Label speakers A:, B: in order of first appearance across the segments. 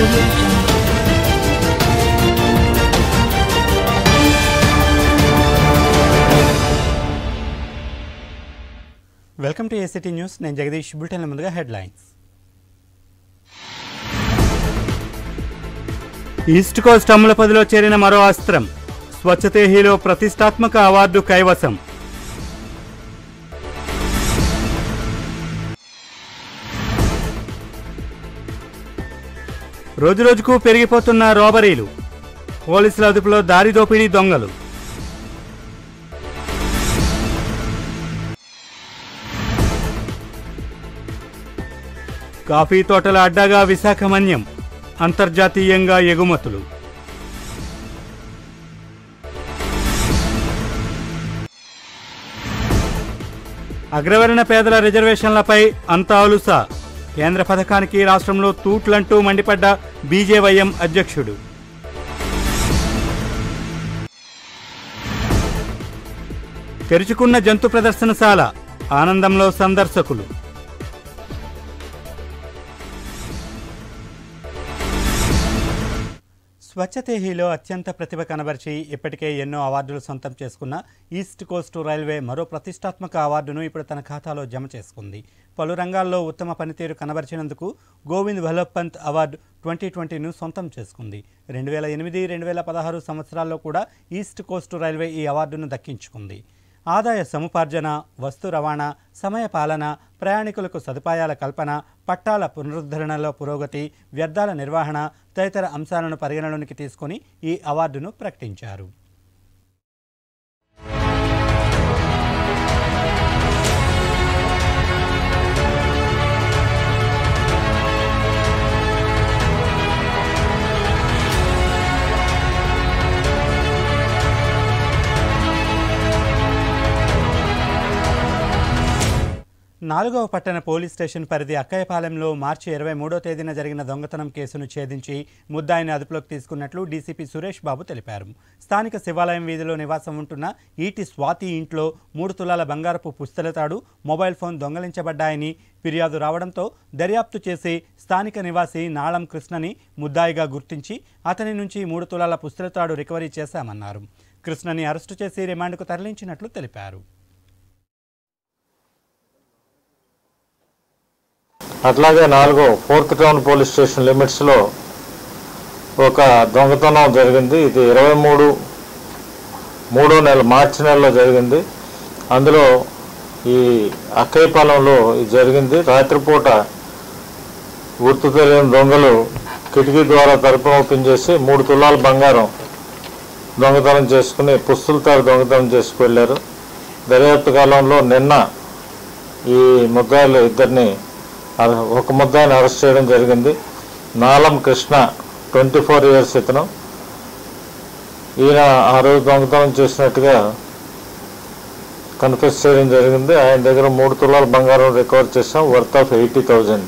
A: audio jungle.
B: Welcome to ACT news నేను జగదీష్ బులెటిన్ల ముందుగా headlines east Coast అమలపదిలో చేరిన మరో అస్త్రం స్వచ్ఛతేహిలో ప్రతిష్టాత్మక అవార్డు కైవసం రోజురోజుకు పెరిగిపోతున్న రాబరీలు పోలీసుల అదుపులో దారి దోపిడీ దొంగలు కాఫీ తోటల అడ్డాగా విశాఖ మన్యం అంతర్జాతీయంగా ఎగుమతులు అగ్రవర్ణ పేదల రిజర్వేషన్లపై అంత అలుస కేంద్ర పథకానికి రాష్ట్రంలో తూట్లంటూ మండిపడ్డ బీజేవైఎం అధ్యక్షుడు తెరుచుకున్న జంతు ప్రదర్శనశాల ఆనందంలో సందర్శకులు స్వచ్ఛతేహిలో అత్యంత ప్రతిభ కనబరిచి ఇప్పటికే ఎన్నో అవార్డులు సొంతం చేసుకున్న ఈస్ట్ కోస్ట్ రైల్వే మరో ప్రతిష్టాత్మక అవార్డును ఇప్పుడు తన ఖాతాలో జమ చేసుకుంది పలు రంగాల్లో ఉత్తమ పనితీరు కనబరిచినందుకు గోవింద్ వల్లభ్ పంత్ అవార్డు ట్వంటీ ట్వంటీను సొంతం చేసుకుంది రెండు వేల ఎనిమిది రెండు వేల పదహారు సంవత్సరాల్లో కూడా ఈస్ట్ కోస్ట్ రైల్వే ఈ అవార్డును దక్కించుకుంది ఆదాయ సముపార్జన వస్తు రవాణా సమయ పాలన ప్రయాణికులకు సదుపాయాల కల్పన పట్టాల పునరుద్ధరణలో పురోగతి వ్యర్థాల నిర్వహణ తదితర అంశాలను పరిగణలోనికి తీసుకొని ఈ అవార్డును ప్రకటించారు నాలుగవ పట్టణ పోలీస్ స్టేషన్ పరిధి అక్కయ్యపాలెంలో మార్చి ఇరవై మూడో తేదీన జరిగిన దొంగతనం కేసును ఛేదించి ముద్దాయిని అదుపులోకి తీసుకున్నట్లు డీసీపీ సురేష్ బాబు తెలిపారు స్థానిక శివాలయం వీధిలో నివాసం ఉంటున్న ఈటి స్వాతి ఇంట్లో మూడు తులాల బంగారపు పుస్తలతాడు మొబైల్ ఫోన్ దొంగలించబడ్డాయని ఫిర్యాదు రావడంతో దర్యాప్తు చేసి స్థానిక నివాసి నాళం కృష్ణని ముద్దాయిగా గుర్తించి అతని నుంచి మూడు తులాల పుస్తలతాడు రికవరీ చేశామన్నారు కృష్ణని అరెస్టు చేసి రిమాండ్కు తరలించినట్లు తెలిపారు
C: అట్లాగే నాలుగో ఫోర్త్ టౌన్ పోలీస్ స్టేషన్ లిమిట్స్లో ఒక దొంగతనం జరిగింది ఇది ఇరవై మూడు మూడో నెల మార్చి నెలలో జరిగింది అందులో ఈ అక్కయ్యపాలెంలో ఇది జరిగింది రాత్రిపూట గుర్తు తెలియని దొంగలు కిటికీ ద్వారా తలుపు ఓపెన్ చేసి మూడు తులాల బంగారం దొంగతనం చేసుకుని పుస్తులతో దొంగతనం చేసుకు వెళ్ళారు దర్యాప్తు కాలంలో నిన్న ఈ ముద్దాయిలు ఇద్దరిని అర- ఒక ముద్దాయిని అరెస్ట్ చేయడం జరిగింది Nalam Krishna twenty four years ఇతను ఈయన ఆ రోజు దొంగతనం చేసినట్టుగా కన్ఫెస్ చేయడం జరిగింది ఆయన దగ్గర మూడు తులాల బంగారం రికవర్ చేసాం వర్త్ ఆఫ్ ఎయిటీ థౌజండ్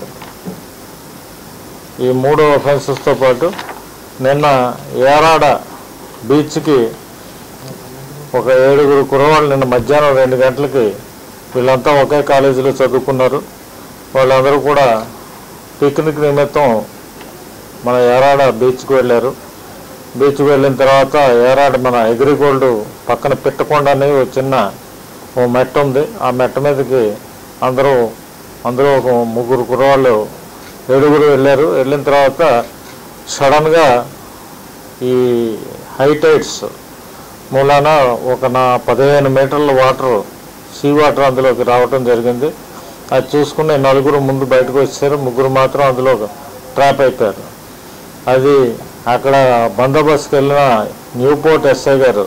C: ఈ మూడు ఒఫెన్సెస్తో పాటు నిన్న ఏరాడ బీచ్కి ఒక ఏడుగురు కురవాళ్ళు నిన్న మధ్యాహ్నం రెండు గంటలకి వీళ్ళంతా ఒకే కాలేజీలో చదువుకున్నారు వాళ్ళందరూ కూడా పిక్నిక్ నిమిత్తం మన ఏరాడ బీచ్కి వెళ్ళారు బీచ్కి వెళ్ళిన తర్వాత ఏరాడ మన ఎగ్రిగోల్డ్ పక్కన పెట్టకుండా అని ఒక చిన్న ఓ మెట్ట ఉంది ఆ మెట్ట మీదకి అందరూ అందరూ ఒక ముగ్గురు కుర్రవాళ్ళు ఏడుగురు వెళ్ళారు వెళ్ళిన తర్వాత సడన్గా ఈ హై టైడ్స్ మూలాన ఒక నా పదిహేను మీటర్ల వాటర్ సీ వాటర్ అందులోకి రావటం జరిగింది అది చూసుకుని నలుగురు ముందు బయటకు వచ్చారు ముగ్గురు మాత్రం అందులో ట్రాప్ అయిపోయారు అది అక్కడ బందోబస్తుకి వెళ్ళిన న్యూపోర్ట్ ఎస్ఐ గారు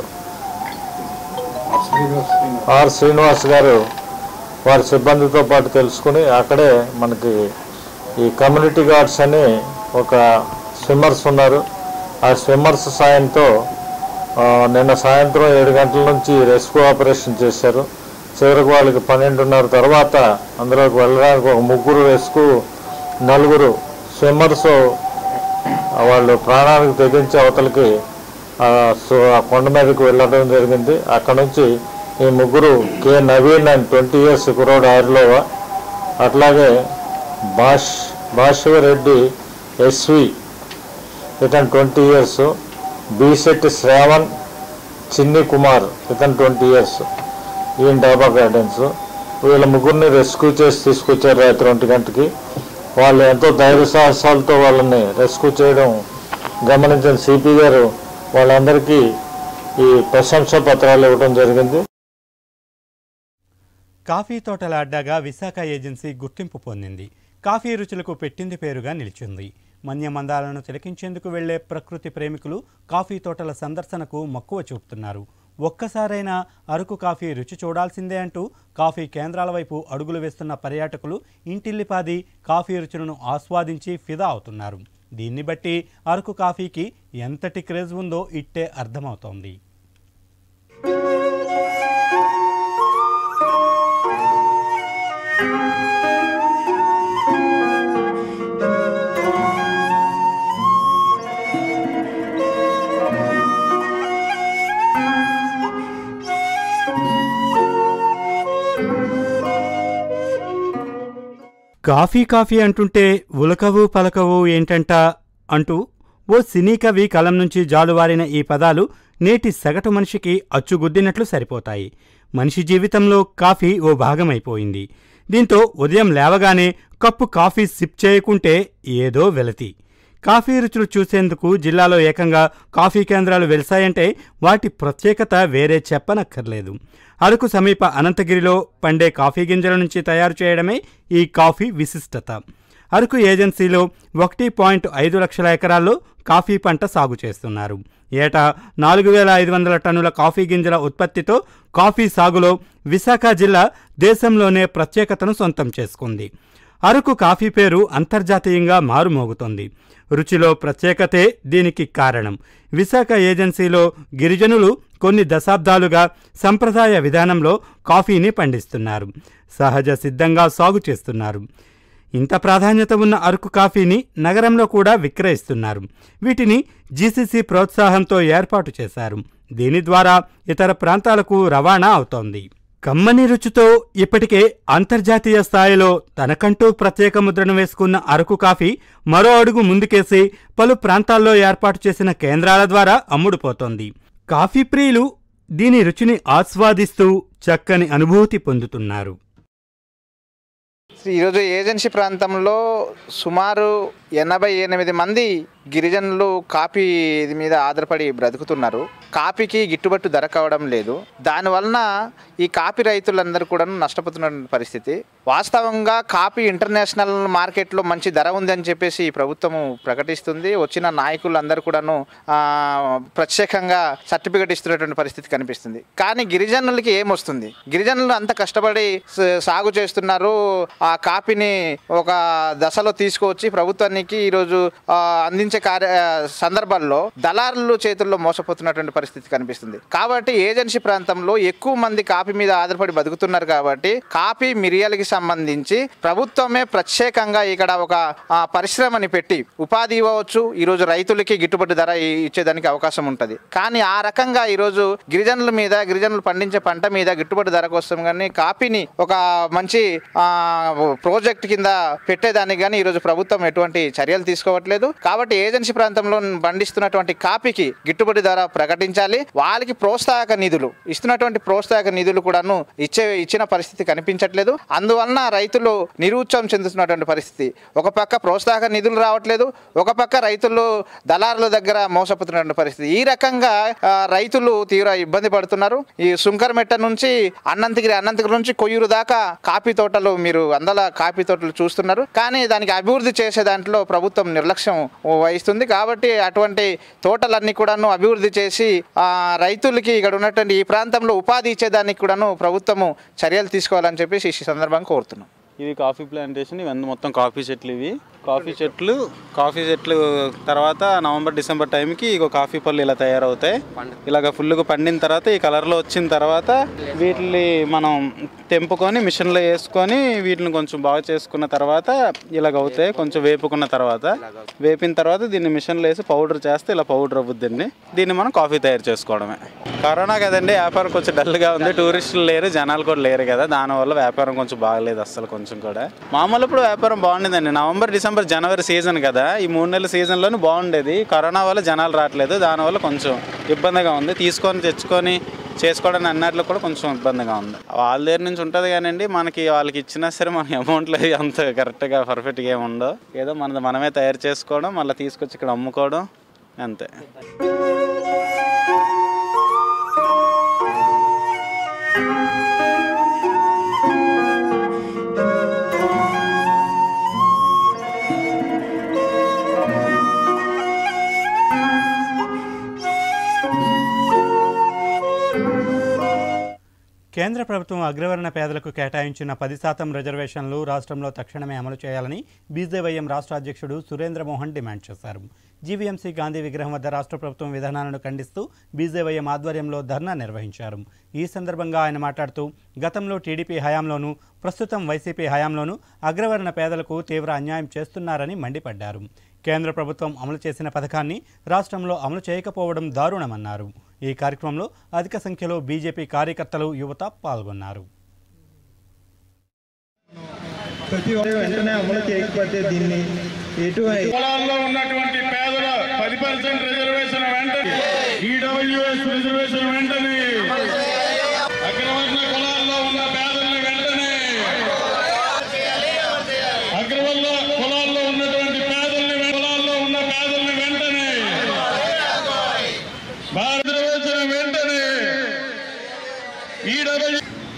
C: ఆర్ శ్రీనివాస్ గారు వారి సిబ్బందితో పాటు తెలుసుకుని అక్కడే మనకి ఈ కమ్యూనిటీ గార్డ్స్ అని ఒక స్విమ్మర్స్ ఉన్నారు ఆ స్విమ్మర్స్ సాయంతో ఆ, నిన్న సాయంత్రం ఏడు గంటల నుంచి రెస్క్యూ ఆపరేషన్ చేశారు చివరికి వాళ్ళకి పన్నెండున్నర తర్వాత అందులోకి వెళ్ళడానికి ఒక ముగ్గురు రెస్క్యూ నలుగురు స్విమ్మర్స్ వాళ్ళు ప్రాణానికి తెగించి అవతలకి ఆ, సో- ఆ కొండ మీదకి వెళ్ళడం జరిగింది అక్కడ నుంచి ఈ ముగ్గురు K Naveen and twenty years కురోడ్ ఆరులోవా అట్లాగే భాష్ భాష్యరెడ్డి ఎస్వి ఇతను ట్వంటీ ఇయర్స్ బీసెట్టి శ్రావణ్ చిన్ని కుమార్ ఇతను ట్వంటీ ఇయర్స్ ఈయన డాబా గార్డెన్స్ వీళ్ళ ముగ్గురిని రెస్క్యూ చేసి తీసుకొచ్చారు రాత్రి ఒంటి గంటకి వాళ్ళు ఎంతో ధైర్య సాహసాలతో వాళ్ళని రెస్క్యూ చేయడం గమనించిన సిపి గారు వాళ్ళందరికీ ఈ ప్రశంసా పత్రాలు ఇవ్వడం జరిగింది
B: కాఫీ తోటల అడ్డాగా విశాఖ ఏజెన్సీ గుర్తింపు పొందింది కాఫీ రుచులకు పెట్టింది పేరుగా నిలిచింది మన్యమందాలను తిలకించేందుకు వెళ్లే ప్రకృతి ప్రేమికులు కాఫీ తోటల సందర్శనకు మక్కువ చూపుతున్నారు ఒక్కసారైనా అరకు కాఫీ రుచి చూడాల్సిందే అంటూ కాఫీ కేంద్రాల వైపు అడుగులు వేస్తున్న పర్యాటకులు ఇంటిల్లిపాది కాఫీ రుచులను ఆస్వాదించి ఫిదా అవుతున్నారు దీన్ని బట్టి అరకు కాఫీకి ఎంతటి క్రేజ్ ఉందో ఇట్టే అర్థమవుతోంది కాఫీ కాఫీ అంటుంటే ఉలకవు పలకవు ఏంటంట అంటూ ఓ సినీ కవి కలం నుంచి జాలువారిన ఈ పదాలు నేటి సగటు మనిషికి అచ్చుగుద్దినట్లు సరిపోతాయి మనిషి జీవితంలో కాఫీ ఓ భాగమైపోయింది దీంతో ఉదయం లేవగానే కప్పు కాఫీ సిప్ చేయకుంటే ఏదో వెలతి కాఫీ రుచులు చూసేందుకు జిల్లాలో ఏకంగా కాఫీ కేంద్రాలు వెలిసాయంటే వాటి ప్రత్యేకత వేరే చెప్పనక్కర్లేదు అరకు సమీప అనంతగిరిలో పండే కాఫీ గింజల నుంచి తయారు చేయడమే ఈ కాఫీ విశిష్టత అరకు ఏజెన్సీలో ఒకటి పాయింట్ ఐదు లక్షల ఎకరాల్లో కాఫీ పంట సాగు చేస్తున్నారు ఏటా నాలుగు వేల ఐదు వందల టన్నుల కాఫీ గింజల ఉత్పత్తితో కాఫీ సాగులో విశాఖ జిల్లా దేశంలోనే ప్రత్యేకతను సొంతం చేసుకుంది అరకు కాఫీ పేరు అంతర్జాతీయంగా మారుమోగుతోంది రుచిలో ప్రత్యేకతే దీనికి కారణం విశాఖ ఏజెన్సీలో గిరిజనులు కొన్ని దశాబ్దాలుగా సంప్రదాయ విధానంలో కాఫీని పండిస్తున్నారు సహజ సిద్ధంగా సాగు చేస్తున్నారు ఇంత ప్రాధాన్యత ఉన్న అరకు కాఫీని నగరంలో కూడా విక్రయిస్తున్నారు వీటిని జీసీసీ ప్రోత్సాహంతో ఏర్పాటు చేశారు దీని ద్వారా ఇతర ప్రాంతాలకు రవాణా అవుతోంది కమ్మని రుచితో ఇప్పటికే అంతర్జాతీయ స్థాయిలో తనకంటూ ప్రత్యేక ముద్రను వేసుకున్న అరకు కాఫీ మరో అడుగు ముందుకేసి పలు ప్రాంతాల్లో ఏర్పాటు చేసిన కేంద్రాల ద్వారా అమ్ముడుపోతోంది కాఫీ ప్రియులు దీని రుచిని ఆస్వాదిస్తూ చక్కని అనుభూతి పొందుతున్నారు
A: ఈరోజు ఏజెన్సీ ప్రాంతంలో సుమారు ఎనభై ఎనిమిది మంది గిరిజనులు కాఫీ ఇది మీద ఆధారపడి బ్రతుకుతున్నారు కాఫీకి గిట్టుబాటు ధర కావడం లేదు దానివలన ఈ కాఫీ రైతులందరూ కూడా నష్టపోతున్న పరిస్థితి వాస్తవంగా కాఫీ ఇంటర్నేషనల్ మార్కెట్లో మంచి ధర ఉందని చెప్పేసి ఈ ప్రభుత్వము ప్రకటిస్తుంది వచ్చిన నాయకులందరూ కూడాను ఆ, ప్రత్యేకంగా సర్టిఫికెట్ ఇస్తున్నటువంటి పరిస్థితి కనిపిస్తుంది కానీ గిరిజనులకి ఏమొస్తుంది గిరిజనులు అంత కష్టపడి స- సాగు చేస్తున్నారు ఆ కాఫీని ఒక దశలో తీసుకువచ్చి ప్రభుత్వానికి ఈరోజు ఆ, అందించే కార్య సందర్భాల్లో దళారుల చేతుల్లో మోసపోతున్నటువంటి పరిస్థితి కనిపిస్తుంది కాబట్టి ఏజెన్సీ ప్రాంతంలో ఎక్కువ మంది కాఫీ మీద ఆధారపడి బతుకుతున్నారు కాబట్టి కాఫీ మిరియాలకి సంబంధించి ప్రభుత్వమే ప్రత్యేకంగా ఇక్కడ ఒక ఆ, పరిశ్రమని పెట్టి ఉపాధి ఇవ్వవచ్చు ఈరోజు రైతులకి గిట్టుబాటు ధర ఇ- ఇచ్చేదానికి అవకాశం ఉంటుంది కానీ ఆ రకంగా ఈరోజు గిరిజనుల మీద గిరిజనులు పండించే పంట మీద గిట్టుబాటు ధర కోసం కానీ కాఫీని ఒక మంచి ఆ, ప్రాజెక్ట్ కింద పెట్టేదానికి కానీ ఈరోజు ప్రభుత్వం ఎటువంటి చర్యలు తీసుకోవట్లేదు కాబట్టి ఏజెన్సీ ప్రాంతంలో పండిస్తున్నటువంటి కాఫీకి గిట్టుబాటు ధర ప్రకటించాలి వాళ్ళకి ప్రోత్సాహక నిధులు ఇస్తున్నటువంటి ప్రోత్సాహక నిధులు కూడాను ఇచ్చే ఇచ్చిన పరిస్థితి కనిపించట్లేదు అందువలన రైతులు నిరుత్సాహం చెందుతున్నటువంటి పరిస్థితి ఒక పక్క ప్రోత్సాహక నిధులు రావట్లేదు ఒక పక్క రైతులు దళారుల దగ్గర మోసపోతున్నటువంటి పరిస్థితి ఈ రకంగా ఆ, రైతులు తీవ్ర ఇబ్బంది పడుతున్నారు ఈ సుంకరమెట్ట నుంచి అన్నంతగిరి అన్నంతగిరి నుంచి కొయ్యూరు దాకా కాఫీ తోటలు మీరు అందల కాఫీ తోటలు చూస్తున్నారు కానీ దానికి అభివృద్ధి చేసే దాంట్లో ప్రభుత్వం నిర్లక్ష్యం వహిస్తుంది కాబట్టి అటువంటి తోటలన్నీ కూడాను అభివృద్ధి చేసి ఆ, రైతులకి ఇక్కడ ఉన్నటువంటి ఈ ప్రాంతంలో ఉపాధి ఇచ్చేదానికి కూడాను ప్రభుత్వము చర్యలు తీసుకోవాలని చెప్పేసి ఈ సందర్భంగా కోరుతున్నాం
D: ఇవి కాఫీ ప్లాంటేషన్ ఇవన్నీ మొత్తం కాఫీ చెట్లు ఇవి కాఫీ చెట్లు కాఫీ చెట్లు తర్వాత నవంబర్ డిసెంబర్ టైంకి ఇగో కాఫీ పళ్ళు ఇలా తయారవుతాయి ఇలాగ ఫుల్గా పండిన తర్వాత ఈ కలర్లో వచ్చిన తర్వాత వీటిని మనం తెంపుకొని మిషన్లో వేసుకొని వీటిని కొంచెం బాగా చేసుకున్న తర్వాత ఇలాగ అవుతాయి కొంచెం వేపుకున్న తర్వాత వేపిన తర్వాత దీన్ని మిషన్లో వేసి పౌడర్ చేస్తే ఇలా పౌడర్ అవ్వుద్దండి దీన్ని మనం కాఫీ తయారు చేసుకోవడమే కరోనా కదండి వ్యాపారం కొంచెం డల్గా ఉంది టూరిస్టులు లేరు జనాలు కూడా లేరు కదా దానివల్ల వ్యాపారం కొంచెం బాగలేదు అస్సలు కొంచెం కూడా మామూలు ఇప్పుడు వ్యాపారం బాగుండేదండి నవంబర్ డిసెంబర్ డిసెంబర్ జనవరి సీజన్ కదా ఈ మూడు నెలల సీజన్లోనే బాగుండేది కరోనా వల్ల జనాలు రావట్లేదు దానివల్ల కొంచెం ఇబ్బందిగా ఉంది తీసుకొని తెచ్చుకొని చేసుకోవడానికి అన్నట్లు కూడా కొంచెం ఇబ్బందిగా ఉంది వాళ్ళ దగ్గర నుంచి ఉంటుంది కానివ్వండి మనకి వాళ్ళకి ఇచ్చినా సరే మన అమౌంట్లో అంత కరెక్ట్గా పర్ఫెక్ట్గా ఏమి ఉండవు ఏదో మనది మనమే తయారు చేసుకోవడం మళ్ళీ తీసుకొచ్చి ఇక్కడ అమ్ముకోవడం అంతే
B: కేంద్ర ప్రభుత్వం అగ్రవర్ణ పేదలకు కేటాయించిన పది శాతం రిజర్వేషన్లు రాష్ట్రంలో తక్షణమే అమలు చేయాలని బీజేవైఎం రాష్ట్ర అధ్యక్షుడు సురేంద్ర మోహన్ డిమాండ్ చేశారు జీవీఎంసీ గాంధీ విగ్రహం వద్ద రాష్ట్ర ప్రభుత్వం విధానాలను ఖండిస్తూ బీజేవైఎం ఆధ్వర్యంలో ధర్నా నిర్వహించారు ఈ సందర్భంగా ఆయన మాట్లాడుతూ గతంలో టీడీపీ హయాంలోనూ ప్రస్తుతం వైసీపీ హయాంలోనూ అగ్రవర్ణ పేదలకు తీవ్ర అన్యాయం చేస్తున్నారని మండిపడ్డారు కేంద్ర ప్రభుత్వం అమలు చేసిన పథకాన్ని రాష్ట్రంలో అమలు చేయకపోవడం దారుణమన్నారు ఈ కార్యక్రమంలో అధిక సంఖ్యలో బీజేపీ కార్యకర్తలు యువత పాల్గొన్నారు
E: ప్రతి ఒక్కరు వెంటనే అమలు చేయకపోతే దీన్ని ఎటువంటి
F: కులాల్లో ఉన్నటువంటి పేదల పది పర్సెంట్ రిజర్వేషన్ వెంటనే ఈడబ్ల్యూఎస్ రిజర్వేషన్ వెంటనే అగ్రవర్ణ కులాల్లో ఉన్న పేదల్ని వెంటనే అగ్రవర్ణ కులాల్లో ఉన్నటువంటి పేదల్ని కులాల్లో ఉన్న పేదల్ని వెంటనే భారత రిజర్వేషన్ వెంటనే ఈడబ్ల్యూ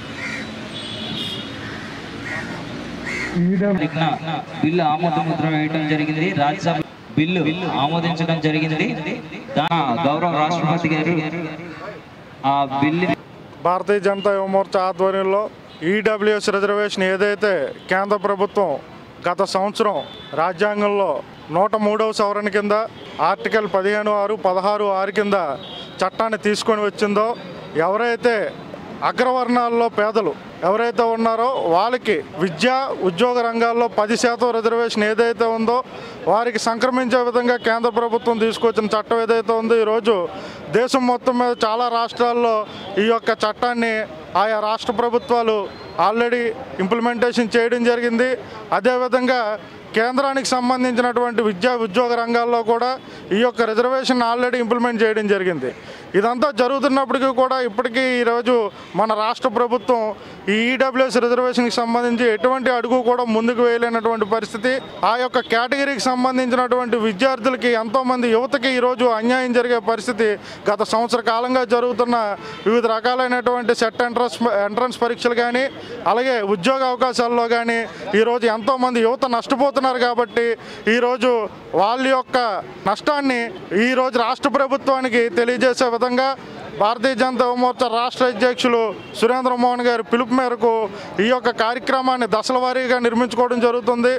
G: తారీఖున బిల్లు ఆమోద ముద్ర వేయడం జరిగింది రాజ్యసభ బిల్లు ఆమోదించడం జరిగింది దా గౌరవ రాష్ట్రపతి గారు ఆ బిల్లు
C: భారతీయ జనతా యువ మోర్చా ఆధ్వర్యంలో ఈడబ్ల్యూఎస్ రిజర్వేషన్ ఏదైతే కేంద్ర ప్రభుత్వం గత సంవత్సరం రాజ్యాంగంలో నూట మూడవ సవరణ కింద ఆర్టికల్ పదిహేను ఆరు పదహారు ఆరు కింద చట్టాన్ని తీసుకొని వచ్చిందో ఎవరైతే అగ్రవర్ణాల్లో పేదలు ఎవరైతే ఉన్నారో వాళ్ళకి విద్య ఉద్యోగ రంగాల్లో పది శాతం రిజర్వేషన్ ఏదైతే ఉందో వారికి సంక్రమించే విధంగా కేంద్ర ప్రభుత్వం తీసుకొచ్చిన చట్టం ఏదైతే ఉందో ఈరోజు దేశం మొత్తం మీద చాలా రాష్ట్రాల్లో ఈ యొక్క చట్టాన్ని ఆయా రాష్ట్ర ప్రభుత్వాలు ఆల్రెడీ ఇంప్లిమెంటేషన్ చేయడం జరిగింది అదేవిధంగా కేంద్రానికి సంబంధించినటువంటి విద్యా ఉద్యోగ రంగాల్లో కూడా ఈ యొక్క రిజర్వేషన్ ఆల్రెడీ ఇంప్లిమెంట్ చేయడం జరిగింది ఇదంతా జరుగుతున్నప్పటికీ కూడా ఇప్పటికీ ఈరోజు మన రాష్ట్ర ప్రభుత్వం ఈ ఈడబ్ల్యూఎస్ రిజర్వేషన్కి సంబంధించి ఎటువంటి అడుగు కూడా ముందుకు వేయలేనటువంటి పరిస్థితి ఆ యొక్క కేటగిరీకి సంబంధించినటువంటి విద్యార్థులకి ఎంతోమంది యువతకి ఈరోజు అన్యాయం జరిగే పరిస్థితి గత సంవత్సర కాలంగా జరుగుతున్న వివిధ రకాలైనటువంటి సెట్ ఎంట్రన్స్ ఎంట్రన్స్ పరీక్షలు కానీ అలాగే ఉద్యోగ అవకాశాల్లో కానీ ఈరోజు ఎంతోమంది యువత నష్టపోతున్నారు కాబట్టి ఈరోజు వాళ్ళ యొక్క నష్టాన్ని ఈరోజు రాష్ట్ర ప్రభుత్వానికి తెలియజేసే విధంగా భారతీయ జనతా మోర్చా రాష్ట్ర అధ్యక్షులు సురేంద్ర మోహన్ గారి పిలుపు మేరకు ఈ యొక్క కార్యక్రమాన్ని దశల వారీగా నిర్మించుకోవడం జరుగుతుంది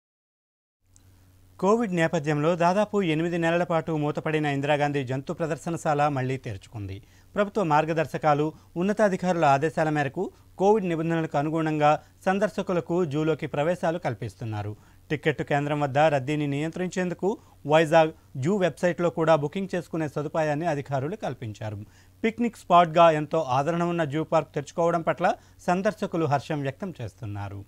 B: కోవిడ్ నేపథ్యంలో దాదాపు ఎనిమిది నెలల పాటు మూతపడిన ఇందిరాగాంధీ జంతు ప్రదర్శనశాల మళ్లీ తెరుచుకుంది ప్రభుత్వ మార్గదర్శకాలు ఉన్నతాధికారుల ఆదేశాల మేరకు కోవిడ్ నిబంధనలకు అనుగుణంగా సందర్శకులకు జూలోకి ప్రవేశాలు కల్పిస్తున్నారు టిక్కెట్టు కేంద్రం వద్ద రద్దీని నియంత్రించేందుకు వైజాగ్ జూ వెబ్సైట్లో కూడా బుకింగ్ చేసుకునే సదుపాయాన్ని అధికారులు కల్పించారు పిక్నిక్ స్పాట్గా ఎంతో ఆదరణ ఉన్న జూ పార్క్ తెరుచుకోవడం పట్ల సందర్శకులు హర్షం వ్యక్తం చేస్తున్నారు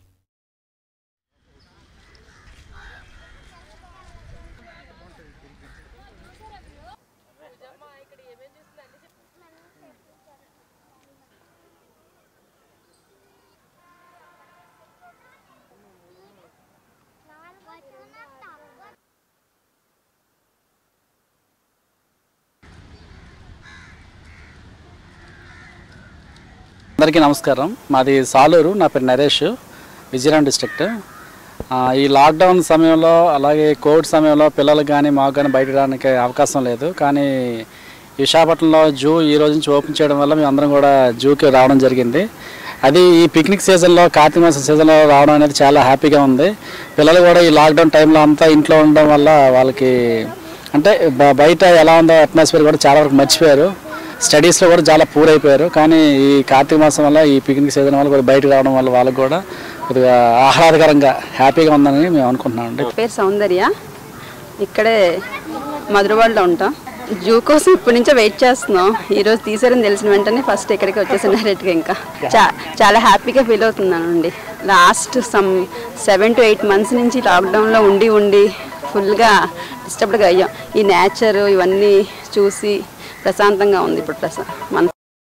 H: అందరికీ నమస్కారం మాది సాలూరు నా పేరు నరేష్ విజయనగరం డిస్ట్రిక్ట్ ఆ, ఈ లాక్డౌన్ సమయంలో అలాగే కోవిడ్ సమయంలో పిల్లలకు కానీ మాకు కానీ బయట రావడానికి అవకాశం లేదు కానీ విశాఖపట్నంలో జూ ఈ రోజు నుంచి ఓపెన్ చేయడం వల్ల మేము అందరం కూడా జూకి రావడం జరిగింది అది ఈ పిక్నిక్ సీజన్లో కార్తీక మాసం సీజన్లో రావడం అనేది చాలా హ్యాపీగా ఉంది పిల్లలు కూడా ఈ లాక్డౌన్ టైంలో అంతా ఇంట్లో ఉండడం వల్ల వాళ్ళకి అంటే బ- బయట ఎలా ఉందో అట్మాస్ఫియర్ కూడా చాలా వరకు మర్చిపోయారు స్టడీస్లో కూడా చాలా పూర్ అయిపోయారు కానీ ఈ కార్తీక మాసం వల్ల ఈ పిక్నిక్ సీజన్ వల్ల కూడా బయటకు రావడం వల్ల వాళ్ళకి కూడా కొద్దిగా ఆహ్లాదకరంగా హ్యాపీగా ఉందని మేము అనుకుంటున్నాం అండి
I: పేరు సౌందర్య ఇక్కడే మధురవాడలో ఉంటాం జూ కోసం ఇప్పటి నుంచో వెయిట్ చేస్తున్నాం ఈ రోజు తీసారని తెలిసిన వెంటనే ఫస్ట్ ఇక్కడికి వచ్చేసాను డైరెక్ట్గా ఇంకా చా చాలా హ్యాపీగా ఫీల్ అవుతున్నానండి last some seven to eight months నుంచి లాక్డౌన్లో ఉండి ఉండి ఫుల్గా డిస్టర్బ్డ్గా అయ్యాం ఈ నేచర్ ఇవన్నీ చూసి ప్రశాంతంగా ఉంది ఇప్పుడు ప్రశా మన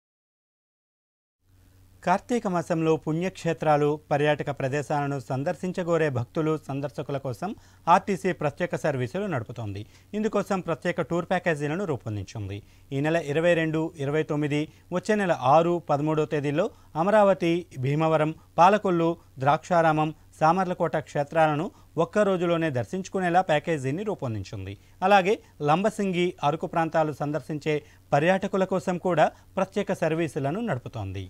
B: కార్తీక మాసంలో పుణ్యక్షేత్రాలు పర్యాటక ప్రదేశాలను సందర్శించగోరే భక్తులు సందర్శకుల కోసం ఆర్టీసీ ప్రత్యేక సర్వీసులు నడుపుతోంది ఇందుకోసం ప్రత్యేక టూర్ ప్యాకేజీలను రూపొందించింది ఈ నెల ఇరవై రెండు ఇరవై తొమ్మిది వచ్చే నెల ఆరు పదమూడో తేదీల్లో అమరావతి భీమవరం పాలకొల్లు ద్రాక్షారామం సామర్లకోట క్షేత్రాలను ఒక్క రోజులోనే దర్శించుకునేలా ప్యాకేజీని రూపొందించింది అలాగే లంబసింగి అరకు ప్రాంతాలు సందర్శించే పర్యాటకుల కోసం కూడా ప్రత్యేక సర్వీసులను నడుపుతోంది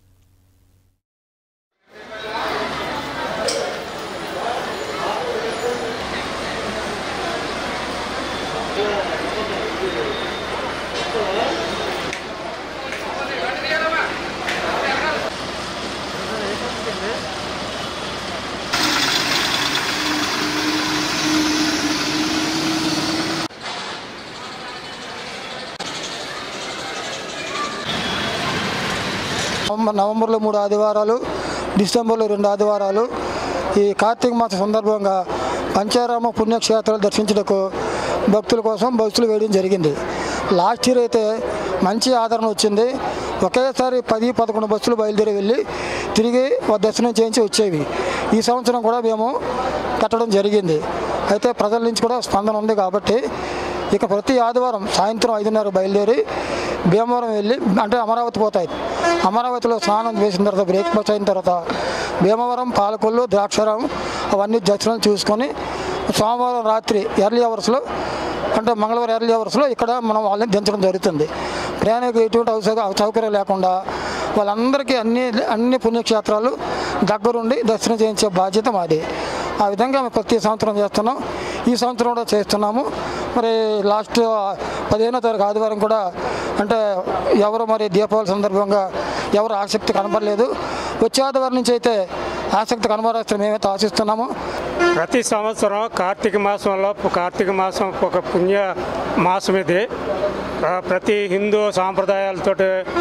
J: నవంబర్ నవంబర్లో మూడు ఆదివారాలు డిసెంబర్లో రెండు ఆదివారాలు ఈ కార్తీక మాస సందర్భంగా పంచారామ పుణ్యక్షేత్రాలు దర్శించుటకు భక్తుల కోసం బస్సులు వేయడం జరిగింది లాస్ట్ ఇయర్ అయితే మంచి ఆదరణ వచ్చింది ఒకేసారి పది పదకొండు బస్సులు బయలుదేరి వెళ్ళి తిరిగి దర్శనం చేయించి వచ్చేవి ఈ సంవత్సరం కూడా మేము కట్టడం జరిగింది అయితే ప్రజల నుంచి కూడా స్పందన ఉంది కాబట్టి ఇక ప్రతి ఆదివారం సాయంత్రం ఐదున్నర బయలుదేరి భీమవరం వెళ్ళి అంటే అమరావతి పోతాయి అమరావతిలో స్నానం చేసిన తర్వాత బ్రేక్ఫాస్ట్ అయిన తర్వాత భీమవరం పాలకొల్లు ద్రాక్షారం అవన్నీ దర్శనం చూసుకొని సోమవారం రాత్రి ఎర్లీ అవర్స్లో అంటే మంగళవారం ఎర్లీ అవర్స్లో ఇక్కడ మనం వాళ్ళని దించడం జరుగుతుంది ప్రయాణికులు ఎటువంటి అవసర సౌకర్యం లేకుండా వాళ్ళందరికీ అన్ని అన్ని పుణ్యక్షేత్రాలు దగ్గరుండి దర్శనం చేయించే బాధ్యత మాది ఆ విధంగా మేము ప్రతి సంవత్సరం చేస్తున్నాం ఈ సంవత్సరం కూడా చేస్తున్నాము మరి లాస్ట్ పదిహేనో తారీఖు ఆదివారం కూడా అంటే ఎవరు మరి దీపావళి సందర్భంగా ఎవరు ఆసక్తి కనపడలేదు వచ్చే ఆదివారం నుంచి అయితే ఆసక్తి కనబరాస్తని మేమైతే ఆశిస్తున్నాము
K: ప్రతి సంవత్సరం కార్తీక మాసంలో కార్తీక మాసం ఒక పుణ్య మాసం ఇది ఆ, ప్రతి హిందూ సాంప్రదాయాలతో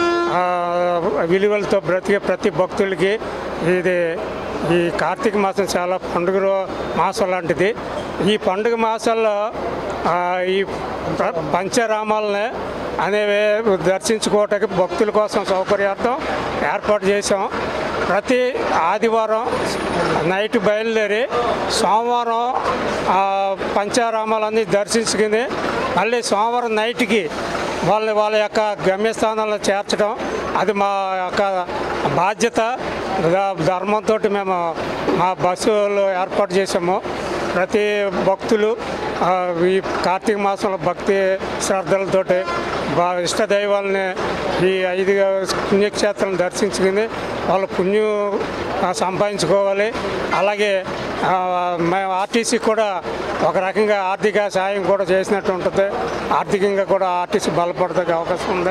K: విలువలతో బ్రతికే ప్రతి భక్తులకి ఇది ఈ కార్తీక మాసం చాలా పండుగ రో- మాసం లాంటిది ఈ పండుగ మాసాల్లో ఆ, ఈ ప్ర- పంచరామాలని అనేవి దర్శించుకోవటానికి భక్తుల కోసం సౌకర్యార్థం ఏర్పాటు చేసాం ప్రతి ఆదివారం నైట్ బయలుదేరి సోమవారం ఆ, పంచారామాలన్నీ దర్శించుకుని మళ్ళీ సోమవారం నైట్కి వాళ్ళని వాళ్ళ యొక్క గమ్యస్థానాల్లో చేర్చడం అది మా యొక్క బాధ్యత ద- ధర్మంతో మేము మా బస్సులు ఏర్పాటు చేసాము ప్రతి భక్తులు ఆ, ఈ కార్తీక మాసంలో భక్తి శ్రద్ధలతోటి బా ఇష్ట దైవాలని ఈ ఐదు పుణ్యక్షేత్రాలను దర్శించుకుని వాళ్ళ పుణ్యం ఆ, సంపాదించుకోవాలి అలాగే ఆ, మేము ఆర్టీసీ కూడా ఒక రకంగా ఆర్థిక సాయం కూడా చేసినట్టు ఉంటుంది ఆర్థికంగా కూడా ఆర్టీసీ బలపడడానికి అవకాశం ఉంది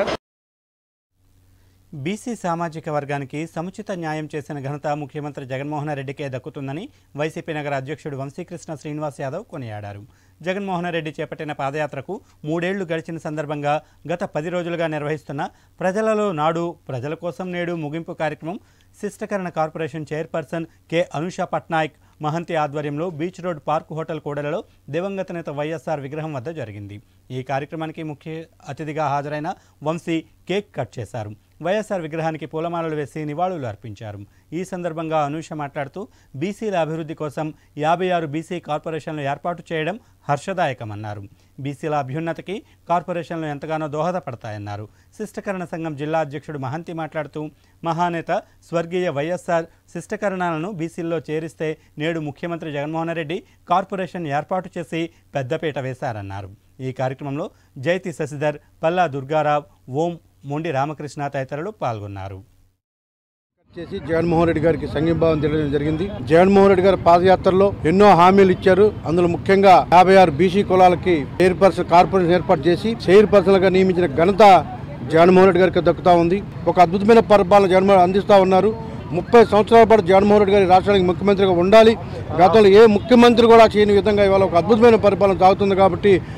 B: బీసీ సామాజిక వర్గానికి సముచిత న్యాయం చేసిన ఘనత ముఖ్యమంత్రి జగన్మోహన్ రెడ్డికే దక్కుతుందని వైసీపీ నగర అధ్యక్షుడు వంశీకృష్ణ శ్రీనివాస్ యాదవ్ కొనియాడారు జగన్మోహన్ రెడ్డి చేపట్టిన పాదయాత్రకు మూడేళ్లు గడిచిన సందర్భంగా గత పది రోజులుగా నిర్వహిస్తున్న ప్రజలలో నాడు ప్రజల కోసం నేడు ముగింపు కార్యక్రమం శిష్టకరణ corporation chairperson K Anusha Patnaik Mahanti ఆధ్వర్యంలో బీచ్ రోడ్ పార్క్ హోటల్ కూడలలో దివంగత నేత వైఎస్ఆర్ విగ్రహం వద్ద జరిగింది ఈ కార్యక్రమానికి ముఖ్య అతిథిగా హాజరైన వంశీ కేక్ కట్ చేశారు వైఎస్ఆర్ విగ్రహానికి పూలమాలలు వేసి నివాళులు అర్పించారు ఈ సందర్భంగా అనూష మాట్లాడుతూ బీసీల అభివృద్ధి కోసం యాభై ఆరు బీసీ కార్పొరేషన్లు ఏర్పాటు చేయడం హర్షదాయకమన్నారు బీసీల అభ్యున్నతికి కార్పొరేషన్లు ఎంతగానో దోహదపడతాయన్నారు శిష్టకరణ సంఘం జిల్లా అధ్యక్షుడు మహంతి మాట్లాడుతూ మహానేత స్వర్గీయ వైఎస్ఆర్ శిష్టకరణాలను బీసీల్లో చేరిస్తే నేడు ముఖ్యమంత్రి జగన్మోహన్ రెడ్డి కార్పొరేషన్ ఏర్పాటు చేసి పెద్దపీట వేశారన్నారు ఈ కార్యక్రమంలో జైతి శశిధర్ పల్లా దుర్గారావు ఓం మొండి రామకృష్ణ తదితరులు పాల్గొన్నారు
L: చేసి జగన్మోహన్ రెడ్డి గారికి సంఘీభావం తెలియడం జరిగింది జగన్మోహన్ రెడ్డి గారి పాదయాత్రలో ఎన్నో హామీలు ఇచ్చారు అందులో ముఖ్యంగా యాభై ఆరు బీసీ కులాలకి చైర్పర్సన్ కార్పొరేషన్ ఏర్పాటు చేసి చైర్పర్సన్ గా నియమించిన ఘనత జగన్మోహన్ రెడ్డి గారికి దక్కుతా ఉంది ఒక అద్భుతమైన పరిపాలన జగన్మోహన్ అందిస్తా ఉన్నారు ముప్పై సంవత్సరాల పాటు జగన్మోహన్ రెడ్డి గారి రాష్ట్రానికి ముఖ్యమంత్రిగా ఉండాలి గతంలో ఏ ముఖ్యమంత్రి కూడా చేయని విధంగా ఇవాళ ఒక అద్భుతమైన పరిపాలన సాగుతుంది కాబట్టి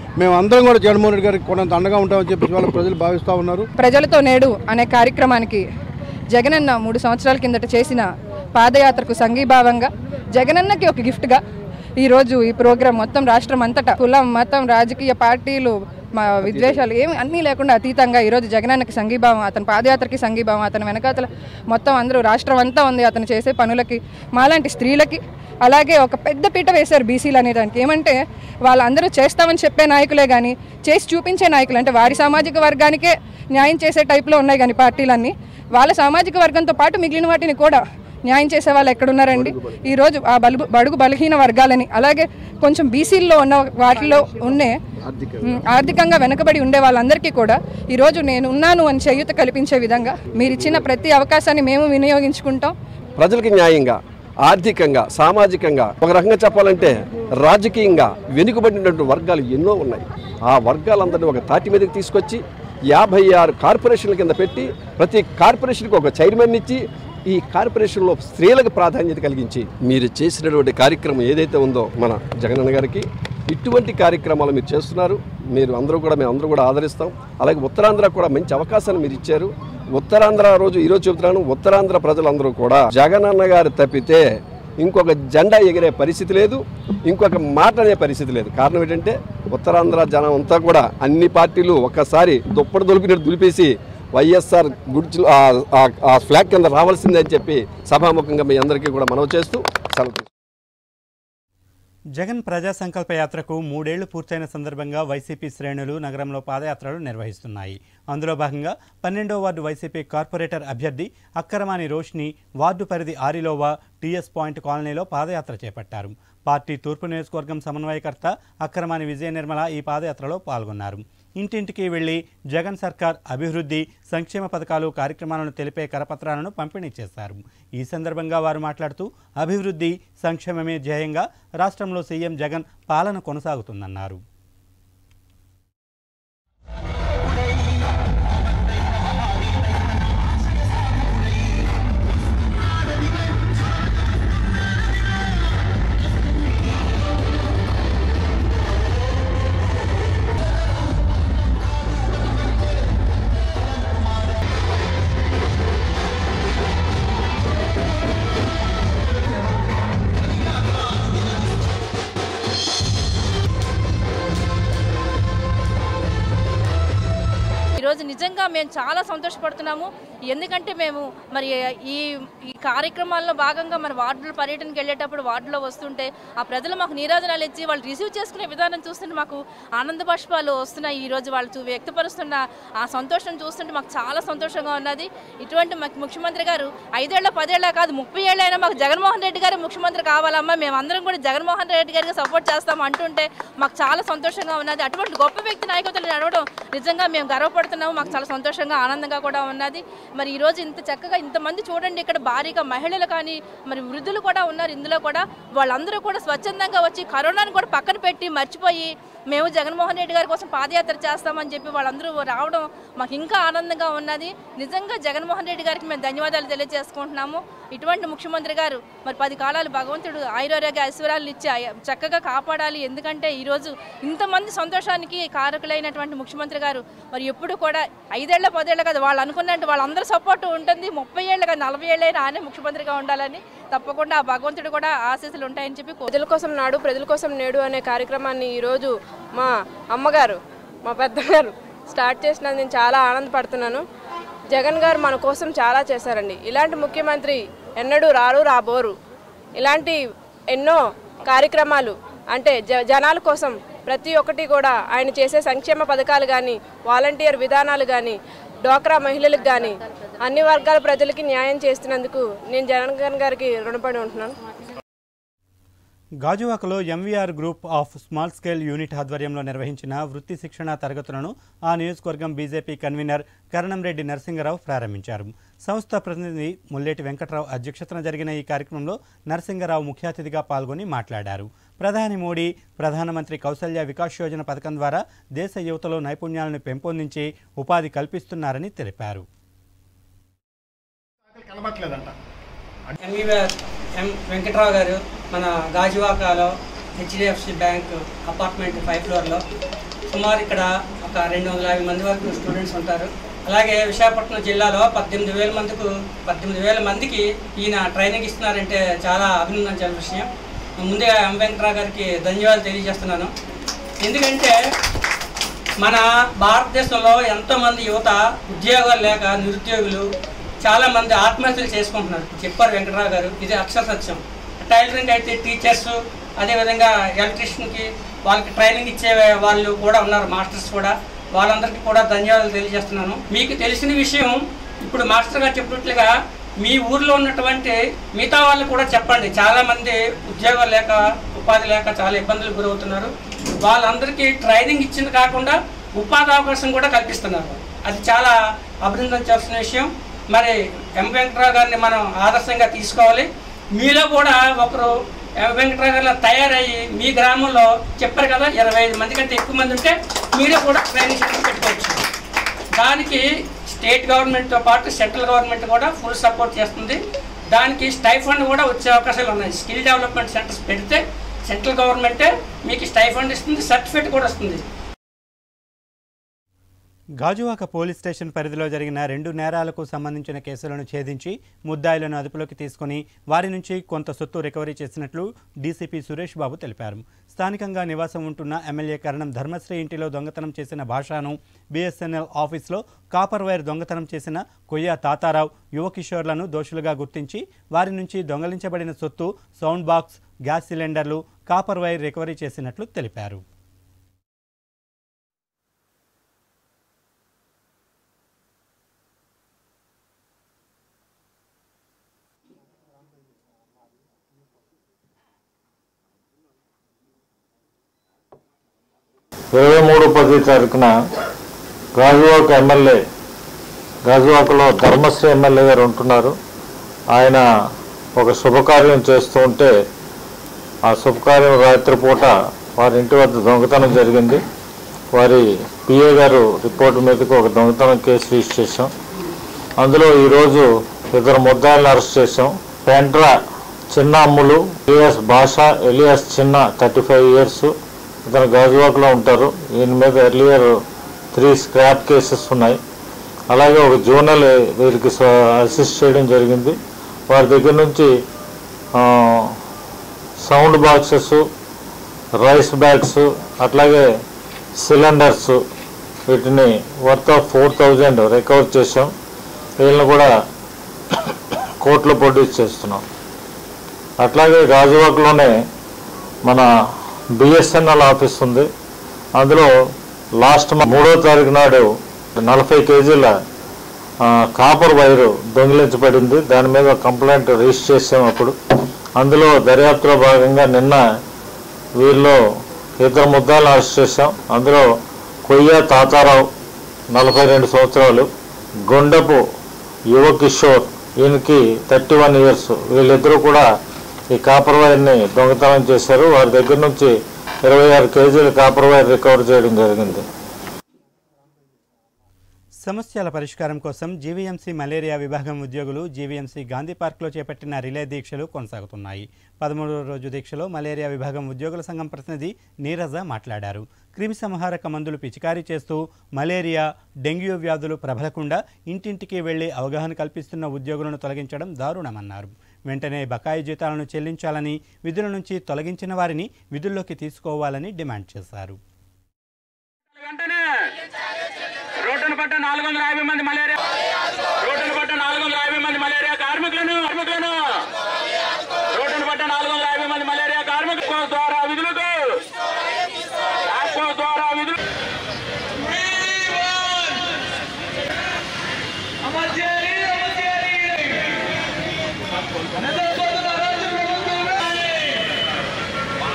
L: మేము అందరం కూడా జగన్మోహన్ రెడ్డి గారికి కొంత అండగా ఉంటామని చెప్పి వాళ్ళ ప్రజలు భావిస్తూ ఉన్నారు
M: ప్రజలతో నేడు అనే కార్యక్రమానికి జగనన్న మూడు సంవత్సరాల కిందట చేసిన పాదయాత్రకు సంఘీభావంగా జగనన్నకి ఒక గిఫ్ట్గా ఈరోజు ఈ ప్రోగ్రాం మొత్తం రాష్ట్రం అంతటా కులం మతం రాజకీయ పార్టీలు మా విద్వేషాలు ఏమి అన్నీ లేకుండా అతీతంగా ఈరోజు జగనన్నకి సంఘీభావం అతని పాదయాత్రకి సంఘీభావం అతని వెనకాతల మొత్తం అందరూ రాష్ట్రం అంతా ఉంది అతను చేసే పనులకి మాలాంటి స్త్రీలకి అలాగే ఒక పెద్ద పీట వేశారు బీసీలు అనేదానికి ఏమంటే వాళ్ళందరూ చేస్తామని చెప్పే నాయకులే కానీ చేసి చూపించే నాయకులు అంటే వారి సామాజిక వర్గానికే న్యాయం చేసే టైప్లో ఉన్నాయి కానీ పార్టీలన్నీ వాళ్ళ సామాజిక వర్గంతో పాటు మిగిలిన వాటిని కూడా న్యాయం చేసే వాళ్ళు ఎక్కడున్నారండి ఈరోజు ఆ బలుగు బడుగు బలహీన వర్గాలని అలాగే కొంచెం బీసీల్లో ఉన్న వాటిలో ఉండే ఉమ్, ఆర్థికంగా వెనుకబడి ఉండే వాళ్ళందరికీ కూడా ఈరోజు నేను ఉన్నాను అని చేయూత కల్పించే విధంగా మీరు ఇచ్చిన ప్రతి అవకాశాన్ని మేము వినియోగించుకుంటాం
N: ప్రజలకు న్యాయంగా ఆర్థికంగా సామాజికంగా ఒక రకంగా చెప్పాలంటే రాజకీయంగా వెనుకబడినటువంటి వర్గాలు ఎన్నో ఉన్నాయి ఆ వర్గాలందరినీ ఒక తాటి మీదకి తీసుకొచ్చి యాభై ఆరు కార్పొరేషన్ల కింద పెట్టి ప్రతి కార్పొరేషన్కి ఒక చైర్మన్ ఇచ్చి ఈ కార్పొరేషన్లో స్త్రీలకు ప్రాధాన్యత కలిగించి మీరు చేసినటువంటి కార్యక్రమం ఏదైతే ఉందో మన జగనన్న గారికి ఇటువంటి కార్యక్రమాలు మీరు చేస్తున్నారు మీరు అందరూ కూడా మేము అందరూ కూడా ఆదరిస్తాం అలాగే ఉత్తరాంధ్ర కూడా మంచి అవకాశాన్ని మీరు ఇచ్చారు ఉత్తరాంధ్ర రోజు ఈరోజు చెబుతున్నాను ఉత్తరాంధ్ర ప్రజలందరూ కూడా జగనన్న గారు తప్పితే ఇంకొక జెండా ఎగిరే పరిస్థితి లేదు ఇంకొక మాట అనే పరిస్థితి లేదు కారణం ఏంటంటే ఉత్తరాంధ్ర జనం అంతా కూడా అన్ని పార్టీలు ఒక్కసారి దుప్పటి దొలిపినట్టు దులిపేసి వైఎస్ఆర్ గుడిచి ఆ ఫ్లాగ్ కింద రావాల్సిందే అని చెప్పి సభాముఖంగా మీ అందరికీ కూడా మనవి చేస్తూ సెలవు తీసుకుంటున్నాను.
B: జగన్ ప్రజా సంకల్ప యాత్రకు మూడేళ్లు పూర్తయిన సందర్భంగా వైసీపీ శ్రేణులు నగరంలో పాదయాత్రలు నిర్వహిస్తున్నాయి అందులో భాగంగా పన్నెండో వార్డు వైసీపీ కార్పొరేటర్ అభ్యర్థి అక్కరమాని రోష్ని వార్డు పరిధి ఆరిలోవా టీఎస్ పాయింట్ కాలనీలో పాదయాత్ర చేపట్టారు పార్టీ తూర్పు నియోజకవర్గం సమన్వయకర్త అక్కరమాని విజయ నిర్మల ఈ పాదయాత్రలో పాల్గొన్నారు ఇంటింటికి వెళ్లి జగన్ సర్కార్ అభివృద్ధి సంక్షేమ పథకాలు కార్యక్రమాలను తెలిపే కరపత్రాలను పంపిణీ చేశారు ఈ సందర్భంగా వారు మాట్లాడుతూ అభివృద్ధి సంక్షేమమే ధ్యేయంగా రాష్ట్రంలో సీఎం జగన్ పాలన కొనసాగుతుందన్నారు
O: ఈరోజు నిజంగా మేము చాలా సంతోషపడుతున్నాము ఎందుకంటే మేము మరి ఈ ఈ కార్యక్రమాల్లో భాగంగా మన వార్డుల పర్యటనకి వెళ్ళేటప్పుడు వార్డులో వస్తుంటే ఆ ప్రజలు మాకు నీరాజనాలు ఇచ్చి వాళ్ళు రిసీవ్ చేసుకునే విధానం చూస్తుంటే మాకు ఆనంద బాష్పాలు వస్తున్నాయి ఈ రోజు వాళ్ళు చూ- వ్యక్తపరుస్తున్న ఆ సంతోషం చూస్తుంటే మాకు చాలా సంతోషంగా ఉన్నది ఇటువంటి మాకు ముఖ్యమంత్రి గారు ఐదేళ్ల పదేళ్ల కాదు ముప్పై ఏళ్ళైనా మాకు జగన్మోహన్ రెడ్డి గారు ముఖ్యమంత్రి కావాలమ్మా మేమందరం కూడా జగన్మోహన్ రెడ్డి గారికి సపోర్ట్ చేస్తాం అంటుంటే మాకు చాలా సంతోషంగా ఉన్నది అటువంటి గొప్ప వ్యక్తి నాయకత్వం నడవడం నిజంగా మేము గర్వపడుతున్నాము మాకు చాలా సంతోషంగా ఆనందంగా కూడా ఉన్నది మరి ఈ రోజు ఇంత చక్కగా ఇంతమంది చూడండి ఇక్కడ భారీగా మహిళలు కానీ మరి వృద్ధులు కూడా ఉన్నారు ఇందులో కూడా వాళ్ళందరూ కూడా స్వచ్ఛందంగా వచ్చి కరోనాను కూడా పక్కన పెట్టి మర్చిపోయి మేము జగన్మోహన్ రెడ్డి గారి కోసం పాదయాత్ర చేస్తామని చెప్పి వాళ్ళందరూ రావడం మాకు ఇంకా ఆనందంగా ఉన్నది నిజంగా జగన్మోహన్ రెడ్డి గారికి మేము ధన్యవాదాలు తెలియజేసుకుంటున్నాము ఇటువంటి ముఖ్యమంత్రి గారు మరి పది కాలాలు భగవంతుడు ఆయురారోగ్య ఐశ్వర్యాలు ఇచ్చి ఆయ- చక్కగా కాపాడాలి ఎందుకంటే ఈరోజు ఇంతమంది సంతోషానికి కారకులైనటువంటి ముఖ్యమంత్రి గారు మరి ఎప్పుడు కూడా ఐదేళ్ల పదేళ్ల కాదు వాళ్ళు అనుకున్నట్టు వాళ్ళందరూ సపోర్ట్ ఉంటుంది ముప్పై ఏళ్ళు కాదు నలభై ఏళ్ళైనా ఆయనే ముఖ్యమంత్రిగా ఉండాలని తప్పకుండా ఆ భగవంతుడు కూడా ఆశీస్సులు ఉంటాయని చెప్పి కో-
P: ప్రజల కోసం నాడు ప్రజల కోసం నేడు అనే కార్యక్రమాన్ని ఈరోజు మా అమ్మగారు మా పెద్దగారు స్టార్ట్ చేసినందుకు నేను చాలా ఆనందపడుతున్నాను జగన్ గారు మన కోసం చాలా చేశారండి ఇలాంటి ముఖ్యమంత్రి ఎన్నడూ రారు రాబోరు ఇలాంటి ఎన్నో కార్యక్రమాలు అంటే జ జనాల కోసం ప్రతి ఒక్కటి కూడా ఆయన చేసే సంక్షేమ పథకాలు కానీ వాలంటీర్ విధానాలు కానీ డోక్రా మహిళలకు కానీ అన్ని వర్గాల ప్రజలకి న్యాయం చేస్తున్నందుకు నేను జగన్ గారికి రుణపడి ఉంటున్నాను
B: గాజువాకలో MVR group of small scale unit ఆధ్వర్యంలో నిర్వహించిన వృత్తి శిక్షణ తరగతులను ఆ నియోజకవర్గం బీజేపీ కన్వీనర్ కరణంరెడ్డి నరసింగరావు ప్రారంభించారు సంస్థ ప్రతినిధి ముల్లేటి వెంకట్రావు అధ్యక్షతన జరిగిన ఈ కార్యక్రమంలో నరసింగరావు ముఖ్య అతిథిగా పాల్గొని మాట్లాడారు ప్రధాని మోడీ ప్రధానమంత్రి కౌశల్య వికాస్ యోజన పథకం ద్వారా దేశ యువతలో నైపుణ్యాలను పెంపొందించి ఉపాధి కల్పిస్తున్నారని తెలిపారు
Q: ఎంవీఆర్ ఎం వెంకట్రావు గారు మన గాజువాకలో హెచ్డిఎఫ్సి బ్యాంక్ అపార్ట్మెంట్ ఫైవ్ ఫ్లోర్లో సుమారు ఇక్కడ ఒక రెండు వందల యాభై మంది వరకు స్టూడెంట్స్ ఉంటారు అలాగే విశాఖపట్నం జిల్లాలో పద్దెనిమిది వేల మందికి పద్దెనిమిది వేల మందికి ఈయన ట్రైనింగ్ ఇస్తున్నారంటే చాలా అభినందించాల్సిన విషయం ముందుగా ఎం వెంకట్రావు గారికి ధన్యవాదాలు తెలియజేస్తున్నాను ఎందుకంటే మన భారతదేశంలో ఎంతోమంది యువత ఉద్యోగాలు లేక నిరుద్యోగులు చాలామంది ఆత్మహత్యలు చేసుకుంటున్నారు చెప్పారు వెంకటరావు గారు ఇది అక్షర సత్యం టైలరింగ్ అయితే టీచర్స్ అదేవిధంగా ఎలక్ట్రీషియన్కి వాళ్ళకి ట్రైనింగ్ ఇచ్చే వాళ్ళు కూడా ఉన్నారు మాస్టర్స్ కూడా వాళ్ళందరికీ కూడా ధన్యవాదాలు తెలియజేస్తున్నాను మీకు తెలిసిన విషయం ఇప్పుడు మాస్టర్ గారు చెప్పినట్లుగా మీ ఊర్లో ఉన్నటువంటి మిగతా వాళ్ళు కూడా చెప్పండి చాలామంది ఉద్యోగాలు లేక ఉపాధి లేక చాలా ఇబ్బందులు గురవుతున్నారు వాళ్ళందరికీ ట్రైనింగ్ ఇచ్చింది కాకుండా ఉపాధి అవకాశం కూడా కల్పిస్తున్నారు అది చాలా అభినందించాల్సిన విషయం మరి ఎం వెంకటరావు గారిని మనం ఆదర్శంగా తీసుకోవాలి మీలో కూడా ఒకరు ఎం వెంకటరావు గారిలో తయారయ్యి మీ గ్రామంలో చెప్పారు కదా ఇరవై ఐదు మంది కంటే ఎక్కువ మంది ఉంటే మీరే కూడా ట్రైనింగ్ సెంటర్ పెట్టుకోవచ్చు దానికి స్టేట్ గవర్నమెంట్తో పాటు సెంట్రల్ గవర్నమెంట్ కూడా ఫుల్ సపోర్ట్ చేస్తుంది దానికి స్టైఫండ్ కూడా వచ్చే అవకాశాలు ఉన్నాయి స్కిల్ డెవలప్మెంట్ సెంటర్స్ పెడితే సెంట్రల్ గవర్నమెంటే మీకు స్టైఫండ్ ఇస్తుంది సర్టిఫికేట్ కూడా వస్తుంది
B: గాజువాక పోలీస్ స్టేషన్ పరిధిలో జరిగిన రెండు నేరాలకు సంబంధించిన కేసులను ఛేదించి ముద్దాయిలను అదుపులోకి తీసుకుని వారి నుంచి కొంత సొత్తు రికవరీ చేసినట్లు డీసీపీ సురేష్ బాబు తెలిపారు స్థానికంగా నివాసం ఉంటున్న ఎమ్మెల్యే కరణం ధర్మశ్రీ ఇంటిలో దొంగతనం చేసిన భాషను బీఎస్ఎన్ఎల్ ఆఫీస్లో కాపర్ వైర్ దొంగతనం చేసిన కొయ్య తాతారావు యువకిషోర్లను దోషులుగా గుర్తించి వారి నుంచి దొంగలించబడిన సొత్తు సౌండ్ బాక్స్ గ్యాస్ సిలిండర్లు కాపర్ వైర్ రికవరీ చేసినట్లు తెలిపారు
C: ఇరవై మూడు పది తారీఖున గాజువాక ఎమ్మెల్యే గాజువాకలో ధర్మశ్రీ ఎమ్మెల్యే గారు ఉంటున్నారు ఆయన ఒక శుభకార్యం చేస్తూ ఉంటే ఆ శుభకార్యం రాత్రిపూట వారి ఇంటి వద్ద దొంగతనం జరిగింది వారి పిఏ గారు రిపోర్ట్ మీదకి ఒక దొంగతనం కేసు రిజిస్టర్ చేశాం అందులో ఈరోజు ఇద్దరు ముద్దాయిలను అరెస్ట్ చేశాం పెంట్రా Chinna Ammulu alias Basha alias Chinna thirty five years ఇతను గాజువాకలో ఉంటారు ఈయన మీద ఎర్లియర్ త్రీ స్క్రాప్ కేసెస్ ఉన్నాయి అలాగే ఒక జోనల్ వీరికి స- అసిస్ట్ చేయడం జరిగింది వారి దగ్గర నుంచి ఆ, సౌండ్ బాక్సెస్ రైస్ బ్యాగ్స్ అట్లాగే సిలిండర్స్ వీటిని worth of four thousand recover చేసాం వీళ్ళని కూడా కోర్టులో ప్రొడ్యూస్ చేస్తున్నాం అట్లాగే గాజువాకలోనే మన బిఎస్ఎన్ఎల్ ఆఫీస్ ఉంది అందులో లాస్ట్ మ- మూడో తారీఖు నాడు నలభై కేజీల ఆ, కాపర్ వైరు దొంగిలించబడింది దాని మీద కంప్లైంట్ రిజిస్టర్ చేసాం అప్పుడు అందులో దర్యాప్తులో భాగంగా నిన్న వీరిలో ఇద్దరు ముద్దాలను అరెస్ట్ చేశాం అందులో కొయ్య తాతారావు నలభై రెండు సంవత్సరాలు గొండపు యువ కిషోర్ ఈయనకి థర్టీ వన్ ఇయర్స్ వీళ్ళిద్దరూ కూడా ఈ కాపర్ వైర్ని దొంగతనం చేశారు వారి దగ్గర నుంచి ఇరవై ఆరు కేజీల కాపర్ వైర్ రికవర్ చేయడం జరిగింది
B: సమస్యల పరిష్కారం కోసం జీవీఎంసీ మలేరియా విభాగం ఉద్యోగులు జీవీఎంసీ గాంధీ పార్క్లో చేపట్టిన రిలే దీక్షలు కొనసాగుతున్నాయి పదమూడవ రోజు దీక్షలో మలేరియా విభాగం ఉద్యోగుల సంఘం ప్రతినిధి నీరజ మాట్లాడారు క్రిమి సంహారక మందులు పిచికారీ చేస్తూ మలేరియా డెంగ్యూ వ్యాధులు ప్రబలకుండా ఇంటింటికి వెళ్లి అవగాహన కల్పిస్తున్న ఉద్యోగులను తొలగించడం దారుణమన్నారు వెంటనే బకాయి జీతాలను చెల్లించాలని విధుల నుంచి తొలగించిన వారిని విధుల్లోకి తీసుకోవాలని డిమాండ్ చేశారు
F: రోడ్డును పట్ట నాలుగు వందల యాభై మంది మలేరియా రోడ్డును పట్ట నాలుగు వందల యాభై మంది మలేరియా కార్మికులను కార్మికులను రోడ్డును పట్ట నాలుగు వందల యాభై మంది మలేరియా కార్మికుల ద్వారా విధులకు ఆప్కో ద్వారా విధులు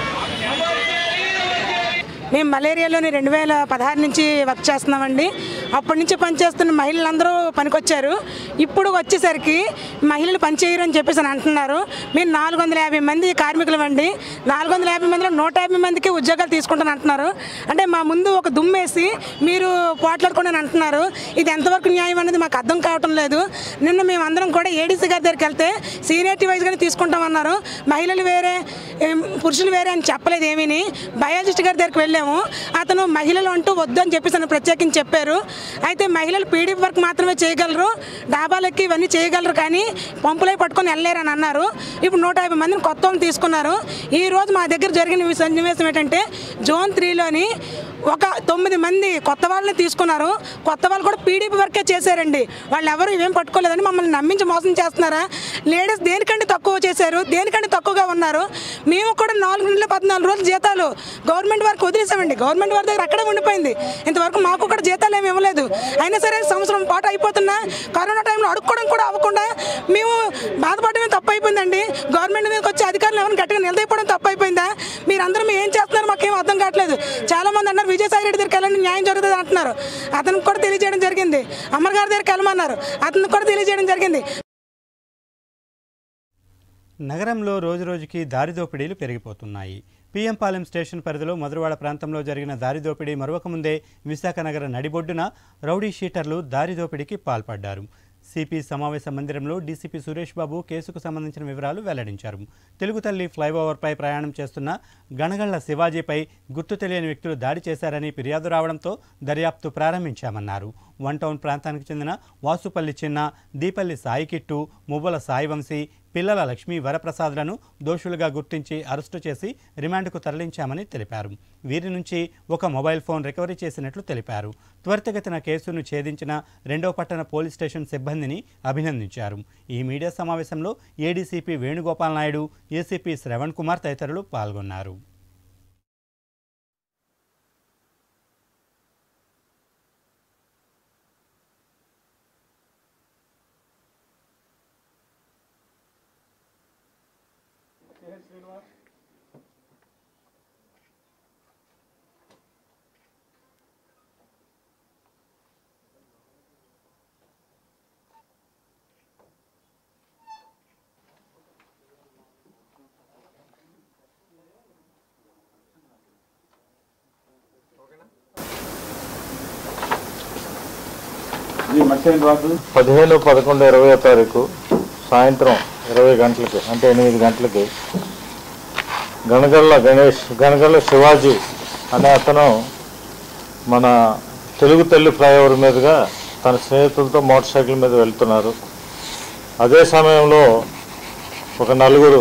R: మేము మలేరియాలోని రెండు వేల పదహారు నుంచి వర్క్ చేస్తున్నామండి అప్పటి నుంచి పనిచేస్తున్న మహిళలందరూ పనికొచ్చారు ఇప్పుడు వచ్చేసరికి మహిళలు పనిచేయరు అని చెప్పేసి అని అంటున్నారు మీరు నాలుగు వందల యాభై మంది కార్మికులు అండి నాలుగు వందల యాభై మందిలో నూట యాభై మందికి ఉద్యోగాలు తీసుకుంటాను అంటున్నారు అంటే మా ముందు ఒక దుమ్మేసి మీరు పోట్లాడుకోండి అని అంటున్నారు ఇది ఎంతవరకు న్యాయం అనేది మాకు అర్థం కావటం లేదు నిన్న మేము అందరం కూడా ఏడీసీ గారి దగ్గరికి వెళ్తే సీనియారిటీ వైజ్గానే తీసుకుంటామన్నారు మహిళలు వేరే ఏం, పురుషులు వేరే అని చెప్పలేదు ఏమీని బయాలజిస్ట్ గారి దగ్గరికి వెళ్ళాము అతను మహిళలు అంటూ వద్దు అని చెప్పేసి అని ప్రత్యేకించి చెప్పారు అయితే మహిళలు పీడీఎఫ్ వర్క్ మాత్రమే చేయగలరు డాబాలెక్కి ఇవన్నీ చేయగలరు కానీ పంపులై పట్టుకొని వెళ్ళలేరు అని అన్నారు ఇప్పుడు నూట యాభై మందిని కొత్త వాళ్ళని తీసుకున్నారు ఈ రోజు మా దగ్గర జరిగిన ఈ సన్నివేశం ఏంటంటే జోన్ త్రీలోని ఒక తొమ్మిది మంది కొత్త వాళ్ళని తీసుకున్నారు కొత్త వాళ్ళు కూడా పీడీపీ వర్కే చేశారండి వాళ్ళు ఎవరు ఇవేం పట్టుకోలేదని మమ్మల్ని నమ్మించి మోసం చేస్తున్నారా లేడీస్ దేనికంటే తక్కువ చేశారు దేనికంటే తక్కువగా ఉన్నారు మేము కూడా నాలుగు నెలల పద్నాలుగు రోజులు జీతాలు గవర్నమెంట్ వారికి వదిలేసామండి గవర్నమెంట్ వారి దగ్గర అక్కడే ఉండిపోయింది ఇంతవరకు మాకు కూడా జీతాలు ఏమి ఇవ్వలేదు అయినా సరే సంవత్సరం పాటు అయిపోతున్నా కరోనా టైంలో అడుక్కోవడం కూడా అవ్వకుండా మేము బాధపడమే తప్పు అయిపోయిందండి గవర్నమెంట్ మీదకి వచ్చి అధికారులు ఎవరిని గట్టిగా నిలదీయడం తప్పు అయిపోయిందా మీరందరూ మేము ఏం చేస్తున్నారు మాకేం అర్థం కావట్లేదు చాలా మంది అన్నారు విజయసాయి రెడ్డి దగ్గరికి వెళ్ళండి న్యాయం జరుగుతుంది అంటున్నారు అతనికి కూడా తెలియజేయడం జరిగింది అమర్ గారి దగ్గరికి వెళ్ళమన్నారు అతనికి కూడా తెలియజేయడం జరిగింది
B: నగరంలో రోజురోజుకి దారి దోపిడీలు పెరిగిపోతున్నాయి పిఎంపాలెం స్టేషన్ పరిధిలో మధురవాడ ప్రాంతంలో జరిగిన దారి దోపిడీ మరొక ముందే విశాఖ నగర నడిబొడ్డున రౌడీ షీటర్లు దారి దోపిడీకి పాల్పడ్డారు సిపి సమావేశ మందిరంలో డీసీపీ సురేష్ బాబు కేసుకు సంబంధించిన వివరాలు వెల్లడించారు తెలుగు తల్లి ఫ్లైఓవర్పై ప్రయాణం చేస్తున్న గణగళ్ల శివాజీపై గుర్తు తెలియని వ్యక్తులు దాడి చేశారని ఫిర్యాదు రావడంతో దర్యాప్తు ప్రారంభించామన్నారు వన్ టౌన్ ప్రాంతానికి చెందిన వాసుపల్లి చిన్న దీపల్లి సాయి కిట్టు మువ్వల సాయి వంశీ పిల్లల లక్ష్మీ వరప్రసాద్లను దోషులుగా గుర్తించి అరెస్టు చేసి రిమాండ్కు తరలించామని తెలిపారు వీరి నుంచి ఒక మొబైల్ ఫోన్ రికవరీ చేసినట్లు తెలిపారు త్వరితగతిన కేసును ఛేదించిన రెండో పట్టణ పోలీస్ స్టేషన్ సిబ్బందిని అభినందించారు ఈ మీడియా సమావేశంలో ఏడీసీపీ వేణుగోపాల్ నాయుడు ఏసీపీ శ్రవణ్ కుమార్ తదితరులు పాల్గొన్నారు
C: పదిహేను పదకొండు ఇరవై తారీఖు సాయంత్రం ఇరవై గంటలకి అంటే ఎనిమిది గంటలకి గణగల్ల గణేష్ గణగల్ల శివాజీ అనే అతను మన తెలుగు తల్లి ఫ్లైఓవర్ మీదుగా తన స్నేహితులతో మోటార్ సైకిల్ మీద వెళ్తున్నారు అదే సమయంలో ఒక నలుగురు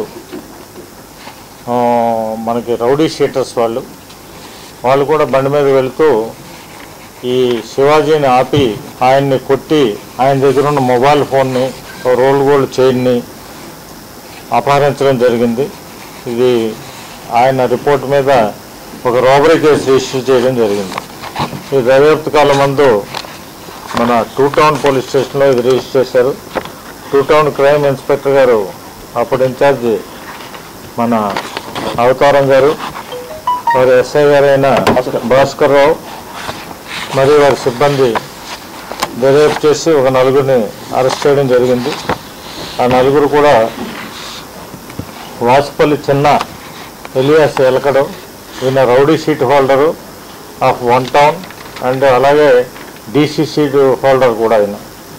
C: ఆ, మనకి రౌడీ షీటర్స్ వాళ్ళు వాళ్ళు కూడా బండి మీద వెళుతూ ఈ శివాజీని ఆపి ఆయన్ని కొట్టి ఆయన దగ్గర ఉన్న మొబైల్ ఫోన్ని ఓ రోల్ గోల్డ్ చైన్ని అపహరించడం జరిగింది ఇది ఆయన రిపోర్ట్ మీద ఒక రాబరీ కేసు రిజిస్టర్ చేయడం జరిగింది ఈ దర్యాప్తు కాలం మందు మన టూ టౌన్ పోలీస్ స్టేషన్లో ఇది రిజిస్టర్ చేశారు టూ టౌన్ క్రైమ్ ఇన్స్పెక్టర్ గారు అప్పుడు ఇన్ఛార్జ్ మన అవతారం గారు వారి ఎస్ఐ గారైన భాస్కర్ రావు మరియు వారి సిబ్బంది దర్యాప్తు చేసి ఒక నలుగురిని అరెస్ట్ చేయడం జరిగింది ఆ నలుగురు కూడా వాసుపల్లి చిన్న ఎలియాస్ ఎలకడం ఈయన rowdy sheet holder of one town and అలాగే డీసీ షీట్ హోల్డర్ కూడా ఆయన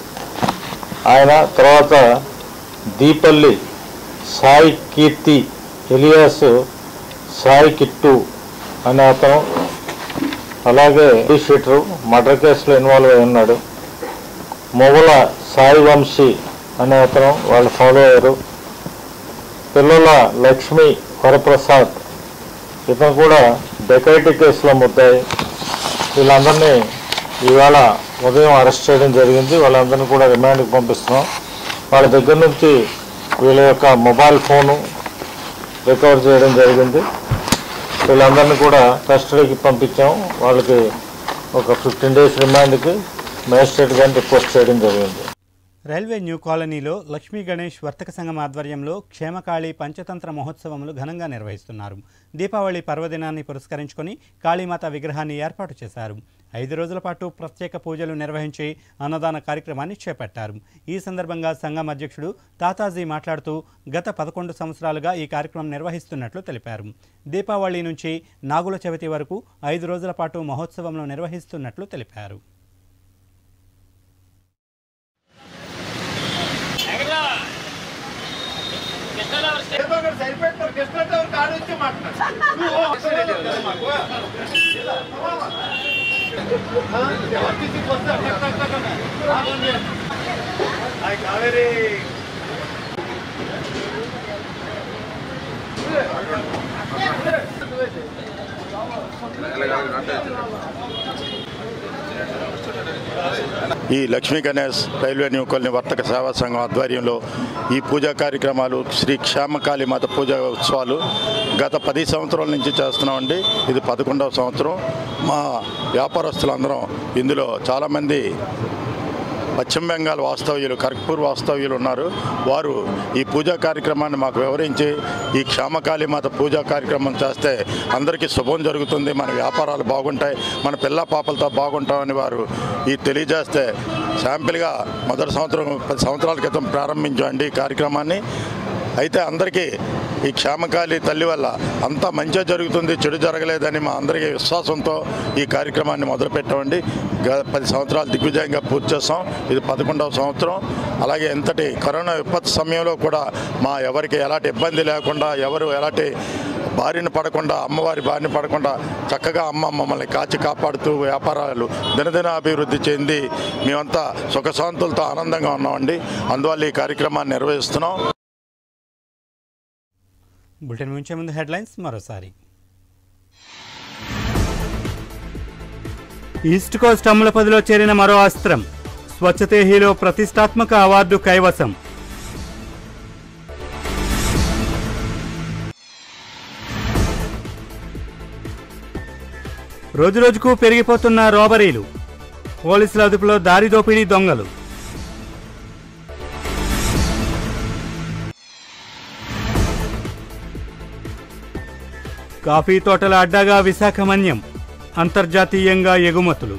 C: ఆయన తర్వాత దీపల్లి సాయి కీర్తి ఎలియాస్ సాయి కిట్టు అనే అతను అలాగే షీటరు మర్డర్ కేసులో ఇన్వాల్వ్ అయి ఉన్నాడు మొగల సాయి వంశీ అనే అతను వాళ్ళు ఫాలో అయ్యారు పిల్లల లక్ష్మి వరప్రసాద్ ఇతను కూడా డెకైటీ కేసులో ముద్దాయి వీళ్ళందరినీ ఇవాళ ఉదయం అరెస్ట్ చేయడం జరిగింది వాళ్ళందరినీ కూడా రిమాండ్కి పంపిస్తున్నాం వాళ్ళ దగ్గర నుంచి వీళ్ళ యొక్క మొబైల్ ఫోను రికవర్ చేయడం జరిగింది వీళ్ళందరినీ కూడా కస్టడీకి పంపించాం వాళ్ళకి ఒక ఫిఫ్టీన్ డేస్ రిమాండ్కి మేజిస్ట్రేట్ గారిని రిపోర్ట్ చేయడం జరిగింది
B: రైల్వే న్యూ కాలనీలో లక్ష్మీ గణేష్ వర్తక సంఘం ఆధ్వర్యంలో క్షేమకాళి పంచతంత్ర మహోత్సవములు ఘనంగా నిర్వహిస్తున్నారు దీపావళి పర్వదినాన్ని పురస్కరించుకొని కాళీమాత విగ్రహాన్ని ఏర్పాటు చేశారు ఐదు రోజుల పాటు ప్రత్యేక పూజలు నిర్వహించి అన్నదాన కార్యక్రమాన్ని చేపట్టారు ఈ సందర్భంగా సంఘం అధ్యక్షుడు తాతాజీ మాట్లాడుతూ గత పదకొండు సంవత్సరాలుగా ఈ కార్యక్రమం నిర్వహిస్తున్నట్లు తెలిపారు దీపావళి నుంచి నాగుల చవితి వరకు ఐదు రోజుల పాటు మహోత్సవంలో నిర్వహిస్తున్నట్లు తెలిపారు
S: ఈ Lakshmi Ganesh railway new colony వర్తక సేవా సంఘం ఆధ్వర్యంలో ఈ పూజా కార్యక్రమాలు శ్రీ క్షేమకాళి మాత పూజా ఉత్సవాలు గత పది సంవత్సరాల నుంచి చేస్తున్నామండి ఇది పదకొండవ సంవత్సరం మా వ్యాపారస్తులందరం ఇందులో చాలామంది పశ్చిమ బెంగాల్ వాస్తవ్యులు కర్పూర్ వాస్తవ్యులు ఉన్నారు వారు ఈ పూజా కార్యక్రమాన్ని మాకు వివరించి ఈ క్షేమకాళి మాత పూజా కార్యక్రమం చేస్తే అందరికీ శుభం జరుగుతుంది మన వ్యాపారాలు బాగుంటాయి మన పిల్ల పాపలతో బాగుంటామని వారు ఈ తెలియజేస్తే శాంపిల్గా మొదటి సంవత్సరం పది సంవత్సరాల క్రితం ప్రారంభించామండి ఈ కార్యక్రమాన్ని అయితే అందరికీ ఈ క్షేమకాళి తల్లి వల్ల అంతా మంచిగా జరుగుతుంది చెడు జరగలేదని మా అందరికీ విశ్వాసంతో ఈ కార్యక్రమాన్ని మొదలుపెట్టామండి గ- పది సంవత్సరాలు దిగ్విజయంగా పూర్తి చేస్తాం ఇది పదకొండవ సంవత్సరం అలాగే ఎంతటి కరోనా విపత్తు సమయంలో కూడా మా ఎవరికి ఎలాంటి ఇబ్బంది లేకుండా ఎవరు ఎలాంటి బారిన పడకుండా అమ్మవారి బారిన పడకుండా చక్కగా అమ్మ మమ్మల్ని కాచి కాపాడుతూ వ్యాపారాలు దినదిన అభివృద్ధి చెంది మేమంతా సుఖశాంతులతో ఆనందంగా ఉన్నామండి అందువల్ల ఈ కార్యక్రమాన్ని నిర్వహిస్తున్నాం
B: బులెటిన్ ముంచే ముందు హెడ్లైన్స్ మరోసారి ఈస్ట్ కోస్ట్ అమలపదిలో చేరిన మరో అస్త్రం స్వచ్ఛతేహిలో ప్రతిష్టాత్మక అవార్డు కైవసం రోజురోజుకు పెరిగిపోతున్న రోబరీలు పోలీసుల అదుపులో దారి దోపిడీ దొంగలు కాఫీ తోటల అడ్డాగా విశాఖ మన్యం అంతర్జాతీయంగా ఎగుమతులు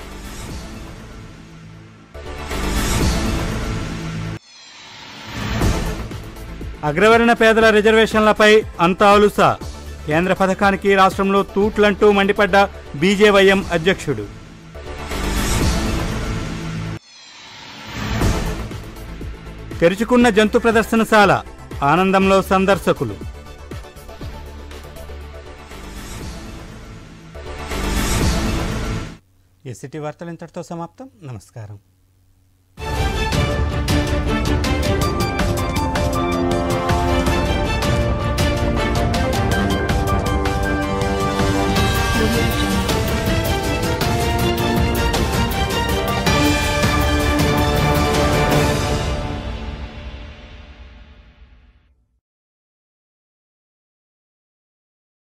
B: అగ్రవర్ణ పేదల రిజర్వేషన్లపై అంతా అలుస కేంద్ర పథకానికి రాష్ట్రంలో తూట్లంటూ మండిపడ్డ బీజేవైఎం అధ్యక్షుడు తెరుచుకున్న జంతు ప్రదర్శనశాల ఆనందంలో సందర్శకులు ఎస్సిటీ వార్తలు ఇంతటితో సమాప్తం నమస్కారం